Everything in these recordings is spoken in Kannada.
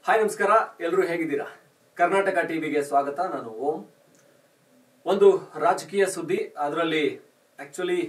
ಹಾಯ್ ನಮಸ್ಕಾರ ಎಲ್ಲರೂ ಹೇಗಿದ್ದೀರಾ ಕರ್ನಾಟಕ ಟಿವಿಗೆ ಸ್ವಾಗತ ನಾನು ಓಂ ಒಂದು ರಾಜಕೀಯ ಸುದ್ದಿ ಅದರಲ್ಲಿ ಆಕ್ಚುಲಿ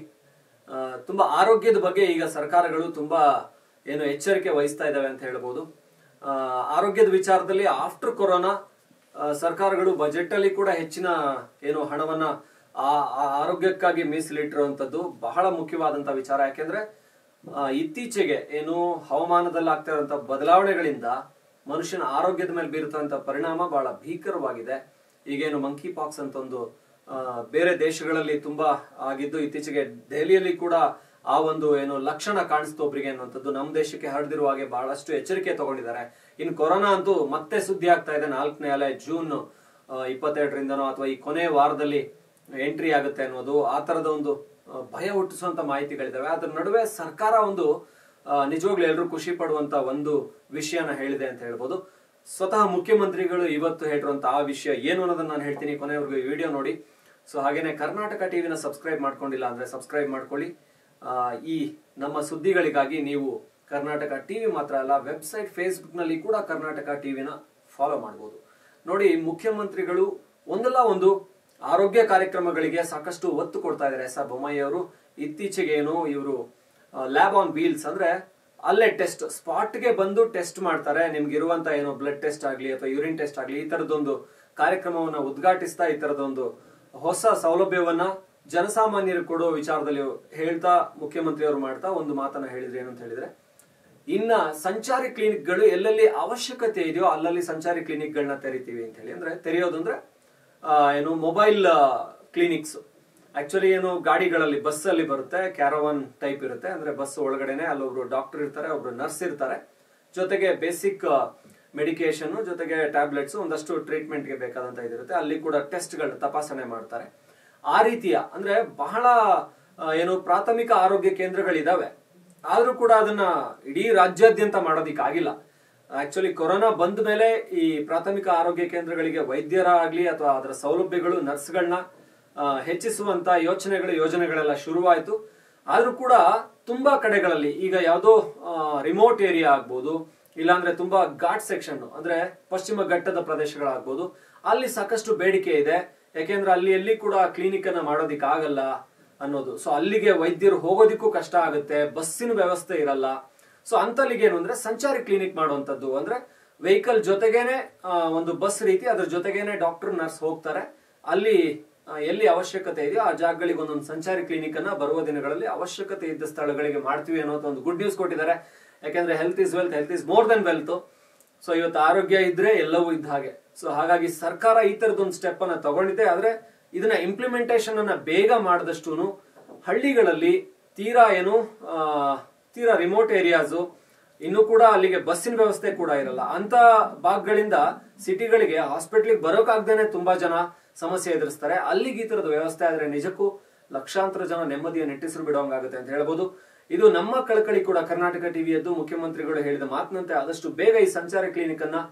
ತುಂಬಾ ಆರೋಗ್ಯದ ಬಗ್ಗೆ ಈಗ ಸರ್ಕಾರಗಳು ತುಂಬಾ ಏನು ಎಚ್ಚರಿಕೆ ವಹಿಸ್ತಾ ಇದ್ದಾವೆ ಅಂತ ಹೇಳ್ಬೋದು ಆ, ಆರೋಗ್ಯದ ವಿಚಾರದಲ್ಲಿ ಆಫ್ಟರ್ ಕೊರೋನಾ ಆ, ಸರ್ಕಾರಗಳು ಬಜೆಟ್ ಅಲ್ಲಿ ಕೂಡ ಹೆಚ್ಚಿನ ಏನು ಹಣವನ್ನ ಆ ಆ ಆರೋಗ್ಯಕ್ಕಾಗಿ ಮೀಸಲಿಟ್ಟಿರುವಂತದ್ದು ಬಹಳ ಮುಖ್ಯವಾದಂತ ವಿಚಾರ ಯಾಕೆಂದ್ರೆ ಆ, ಇತ್ತೀಚೆಗೆ ಏನು ಹವಾಮಾನದಲ್ಲಿ ಆಗ್ತಾ ಇರುವಂತ ಬದಲಾವಣೆಗಳಿಂದ ಮನುಷ್ಯನ ಆರೋಗ್ಯದ ಮೇಲೆ ಬೀರುತ್ತಂತ ಪರಿಣಾಮ ಬಹಳ ಭೀಕರವಾಗಿದೆ ಈಗೇನು ಮಂಕಿ ಪಾಕ್ಸ್ ಅಂತ ಒಂದು ಆ, ಬೇರೆ ದೇಶಗಳಲ್ಲಿ ತುಂಬಾ ಆಗಿದ್ದು ಇತ್ತೀಚೆಗೆ ದೆಹಲಿಯಲ್ಲಿ ಕೂಡ ಆ ಒಂದು ಏನು ಲಕ್ಷಣ ಕಾಣಿಸ್ತು ಒಬ್ರಿಗೆ ಅನ್ನುವಂಥದ್ದು ನಮ್ಮ ದೇಶಕ್ಕೆ ಹರಡಿರುವ ಹಾಗೆ ಬಹಳಷ್ಟು ಎಚ್ಚರಿಕೆ ತಗೊಂಡಿದ್ದಾರೆ ಇನ್ನು ಕೊರೋನಾ ಅಂತೂ ಮತ್ತೆ ಸುದ್ದಿ ಆಗ್ತಾ ಇದೆ ನಾಲ್ಕನೇ ಅಲೆ ಜೂನ್ ಆ, ಇಪ್ಪತ್ತೆರಡರಿಂದನೋ ಅಥವಾ ಈ ಕೊನೆ ವಾರದಲ್ಲಿ ಎಂಟ್ರಿ ಆಗುತ್ತೆ ಅನ್ನೋದು ಆ ತರದ ಒಂದು ಆ, ಭಯ ಹುಟ್ಟಿಸುವಂತ ಮಾಹಿತಿಗಳಿದಾವೆ ಅದ್ರ ನಡುವೆ ಸರ್ಕಾರ ಒಂದು ಆ, ನಿಜವಾಗ್ಲೂ ಎಲ್ಲರೂ ಖುಷಿ ಪಡುವಂತ ಒಂದು ವಿಷಯನ ಹೇಳಿದೆ ಅಂತ ಹೇಳ್ಬೋದು ಸ್ವತಃ ಮುಖ್ಯಮಂತ್ರಿಗಳು ಇವತ್ತು ಹೇಳಿರುವಂತ ಆ ವಿಷಯ ಏನು ಅನ್ನೋದನ್ನ ನಾನು ಹೇಳ್ತೀನಿ ಕೊನೆವರೆಗೂ ಈ ವಿಡಿಯೋ ನೋಡಿ ಸೊ ಹಾಗೇನೆ ಕರ್ನಾಟಕ ಟಿವಿನ ಸಬ್ಸ್ಕ್ರೈಬ್ ಮಾಡ್ಕೊಂಡಿಲ್ಲ ಅಂದ್ರೆ ಸಬ್ಸ್ಕ್ರೈಬ್ ಮಾಡ್ಕೊಳ್ಳಿ ಆ, ಈ ನಮ್ಮ ಸುದ್ದಿಗಳಿಗಾಗಿ ನೀವು ಕರ್ನಾಟಕ ಟಿವಿ ಮಾತ್ರ ಅಲ್ಲ ವೆಬ್ಸೈಟ್ ಫೇಸ್ಬುಕ್ ನಲ್ಲಿ ಕೂಡ ಕರ್ನಾಟಕ ಟಿವಿನ ಫಾಲೋ ಮಾಡಬಹುದು ನೋಡಿ ಮುಖ್ಯಮಂತ್ರಿಗಳು ಒಂದಲ್ಲ ಒಂದು ಆರೋಗ್ಯ ಕಾರ್ಯಕ್ರಮಗಳಿಗೆ ಸಾಕಷ್ಟು ಒತ್ತು ಕೊಡ್ತಾ ಇದ್ದಾರೆ ಎಸ್ ಆರ್ ಬೊಮ್ಮಾಯಿ ಅವರು ಇತ್ತೀಚೆಗೆ ಏನು ಇವರು ಲ್ಯಾಬ್ ಆನ್ ವೀಲ್ಸ್ ಅಂದ್ರೆ ಅಲ್ಲೇ ಟೆಸ್ಟ್ ಸ್ಪಾಟ್ಗೆ ಬಂದು ಟೆಸ್ಟ್ ಮಾಡ್ತಾರೆ ನಿಮ್ಗೆ ಇರುವಂತ ಏನು ಬ್ಲಡ್ ಟೆಸ್ಟ್ ಆಗ್ಲಿ ಅಥವಾ ಯೂರಿನ್ ಟೆಸ್ಟ್ ಆಗ್ಲಿ ಈ ತರದೊಂದು ಕಾರ್ಯಕ್ರಮವನ್ನ ಉದ್ಘಾಟಿಸ್ತಾ ಈ ತರದೊಂದು ಹೊಸ ಸೌಲಭ್ಯವನ್ನ ಜನಸಾಮಾನ್ಯರು ಕೊಡೋ ವಿಚಾರದಲ್ಲಿ ಹೇಳ್ತಾ ಮುಖ್ಯಮಂತ್ರಿ ಅವರು ಮಾಡ್ತಾ ಒಂದು ಮಾತನ್ನ ಹೇಳಿದ್ರೆ ಏನಂತ ಹೇಳಿದ್ರೆ ಇನ್ನ ಸಂಚಾರಿ ಕ್ಲಿನಿಕ್ಗಳು ಎಲ್ಲೆಲ್ಲಿ ಅವಶ್ಯಕತೆ ಇದೆಯೋ ಅಲ್ಲಲ್ಲಿ ಸಂಚಾರಿ ಕ್ಲಿನಿಕ್ಗಳನ್ನ ತೆರಿತೀವಿ ಅಂತ ಹೇಳಿ ಅಂದ್ರೆ ತೆರೆಯೋದು ಅಂದ್ರೆ ಆ, ಏನು ಮೊಬೈಲ್ ಕ್ಲಿನಿಕ್ಸ್ ಆಕ್ಚುಲಿ ಏನು ಗಾಡಿಗಳಲ್ಲಿ ಬಸ್ ಅಲ್ಲಿ ಬರುತ್ತೆ ಕ್ಯಾರವನ್ ಟೈಪ್ ಇರುತ್ತೆ ಅಂದ್ರೆ ಬಸ್ ಒಳಗಡೆನೆ ಅಲ್ಲೊಬ್ರು ಡಾಕ್ಟರ್ ಇರ್ತಾರೆ ಒಬ್ರು ನರ್ಸ್ ಇರ್ತಾರೆ ಜೊತೆಗೆ ಬೇಸಿಕ್ ಮೆಡಿಕೇಶನ್ ಜೊತೆಗೆ ಟ್ಯಾಬ್ಲೆಟ್ಸ್ ಒಂದಷ್ಟು ಟ್ರೀಟ್ಮೆಂಟ್ ಗೆ ಬೇಕಾದಂತ ಇದಿರುತ್ತೆ ಅಲ್ಲಿ ಕೂಡ ಟೆಸ್ಟ್ ಗಳು ತಪಾಸಣೆ ಮಾಡ್ತಾರೆ ಆ ರೀತಿಯ ಅಂದ್ರೆ ಬಹಳ ಆ, ಏನು ಪ್ರಾಥಮಿಕ ಆರೋಗ್ಯ ಕೇಂದ್ರಗಳಿದಾವೆ ಆದ್ರೂ ಕೂಡ ಅದನ್ನ ಇಡೀ ರಾಜ್ಯಾದ್ಯಂತ ಮಾಡೋದಿಕ್ಕಾಗಿಲ್ಲ ಆಕ್ಚುಲಿ ಕೊರೋನಾ ಬಂದ ಮೇಲೆ ಈ ಪ್ರಾಥಮಿಕ ಆರೋಗ್ಯ ಕೇಂದ್ರಗಳಿಗೆ ವೈದ್ಯರ ಆಗ್ಲಿ ಅಥವಾ ಅದರ ಸೌಲಭ್ಯಗಳು ನರ್ಸ್ಗಳನ್ನ ಹೆಚ್ಚಿಸುವಂತ ಯೋಚನೆಗಳು ಯೋಜನೆಗಳೆಲ್ಲ ಶುರುವಾಯಿತು ಆದ್ರೂ ಕೂಡ ತುಂಬಾ ಕಡೆಗಳಲ್ಲಿ ಈಗ ಯಾವುದೋ ರಿಮೋಟ್ ಏರಿಯಾ ಆಗ್ಬೋದು ಇಲ್ಲಾಂದ್ರೆ ತುಂಬಾ ಘಾಟ್ ಸೆಕ್ಷನ್ ಅಂದ್ರೆ ಪಶ್ಚಿಮ ಘಟ್ಟದ ಪ್ರದೇಶಗಳಾಗ್ಬೋದು ಅಲ್ಲಿ ಸಾಕಷ್ಟು ಬೇಡಿಕೆ ಇದೆ ಯಾಕೆಂದ್ರೆ ಅಲ್ಲಿ ಎಲ್ಲಿ ಕೂಡ ಕ್ಲಿನಿಕ್ ಅನ್ನ ಮಾಡೋದಿಕ್ ಆಗಲ್ಲ ಅನ್ನೋದು ಸೊ ಅಲ್ಲಿಗೆ ವೈದ್ಯರು ಹೋಗೋದಿಕ್ಕೂ ಕಷ್ಟ ಆಗುತ್ತೆ ಬಸ್ಸಿನ ವ್ಯವಸ್ಥೆ ಇರಲ್ಲ ಸೊ ಅಂತಲ್ಲಿಗೆ ಏನು ಅಂದ್ರೆ ಸಂಚಾರಿ ಕ್ಲಿನಿಕ್ ಮಾಡುವಂತದ್ದು ಅಂದ್ರೆ ವೆಹಿಕಲ್ ಜೊತೆಗೇನೆ ಆ, ಒಂದು ಬಸ್ ರೀತಿ ಅದ್ರ ಜೊತೆಗೇನೆ ಡಾಕ್ಟರ್ ನರ್ಸ್ ಹೋಗ್ತಾರೆ ಅಲ್ಲಿ ಆ, ಎಲ್ಲಿ ಅವಶ್ಯಕತೆ ಇದೆಯೋ ಆ ಜಾಗಗಳಿಗೆ ಒಂದೊಂದು ಸಂಚಾರಿ ಕ್ಲಿನಿಕ್ ಅನ್ನ ಬರುವ ದಿನಗಳಲ್ಲಿ ಅವಶ್ಯಕತೆ ಇದ್ದ ಸ್ಥಳಗಳಿಗೆ ಮಾಡ್ತೀವಿ ಅನ್ನೋ ಒಂದು ಗುಡ್ ನ್ಯೂಸ್ ಕೊಟ್ಟಿದ್ದಾರೆ ಯಾಕಂದ್ರೆ health is wealth health is more than wealth so ಇವತ್ತು ಆರೋಗ್ಯ ಇದ್ರೆ ಎಲ್ಲವೂ ಇದ್ದ ಹಾಗೆ ಸೊ ಹಾಗಾಗಿ ಸರ್ಕಾರ ಈ ತರದೊಂದು ಸ್ಟೆಪ್ ಅನ್ನ ತಗೊಂಡಿದೆ ಆದ್ರೆ ಇದನ್ನ ಇಂಪ್ಲಿಮೆಂಟೇಷನ್ ಅನ್ನ ಬೇಗ ಮಾಡಿದಷ್ಟು ಹಳ್ಳಿಗಳಲ್ಲಿ ತೀರಾ ಏನು ಆ, ತೀರಾ ರಿಮೋಟ್ ಏರಿಯಾಸ್ ಇನ್ನು ಕೂಡ ಅಲ್ಲಿಗೆ ಬಸ್ಸಿನ ವ್ಯವಸ್ಥೆ ಕೂಡ ಇರಲ್ಲ ಅಂತ ಭಾಗಗಳಿಂದ ಸಿಟಿಗಳಿಗೆ ಹಾಸ್ಪಿಟ್ಲಿಗೆ ಬರೋಕಾಗ್ದೇನೆ ತುಂಬಾ ಜನ ಸಮಸ್ಯೆ ಎದುರಿಸ್ತಾರೆ ಅಲ್ಲಿಗೆ ಈ ತರದ ವ್ಯವಸ್ಥೆ ಆದ್ರೆ ನಿಜಕ್ಕೂ ಲಕ್ಷಾಂತರ ಜನ ನೆಮ್ಮದಿಯ ನೆಟ್ಟಿಸರು ಬಿಡುವಂಗಾಗುತ್ತೆ ಅಂತ ಹೇಳ್ಬೋದು ಇದು ನಮ್ಮ ಕಳಕಳಿ ಕೂಡ ಕರ್ನಾಟಕ ಟಿವಿಯದ್ದು ಮುಖ್ಯಮಂತ್ರಿಗಳು ಹೇಳಿದ ಮಾತಿನಂತೆ ಆದಷ್ಟು ಬೇಗ ಈ ಸಂಚಾರ ಕ್ಲಿನಿಕ್ ಅನ್ನ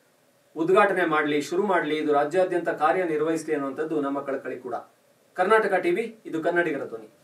ಉದ್ಘಾಟನೆ ಮಾಡಲಿ ಶುರು ಮಾಡಲಿ ಇದು ರಾಜ್ಯಾದ್ಯಂತ ಕಾರ್ಯನಿರ್ವಹಿಸಲಿ ಅನ್ನುವಂಥದ್ದು ನಮ್ಮ ಕಳಕಳಿ ಕೂಡ ಕರ್ನಾಟಕ ಟಿವಿ ಇದು ಕನ್ನಡಿಗರ ಧ್ವನಿ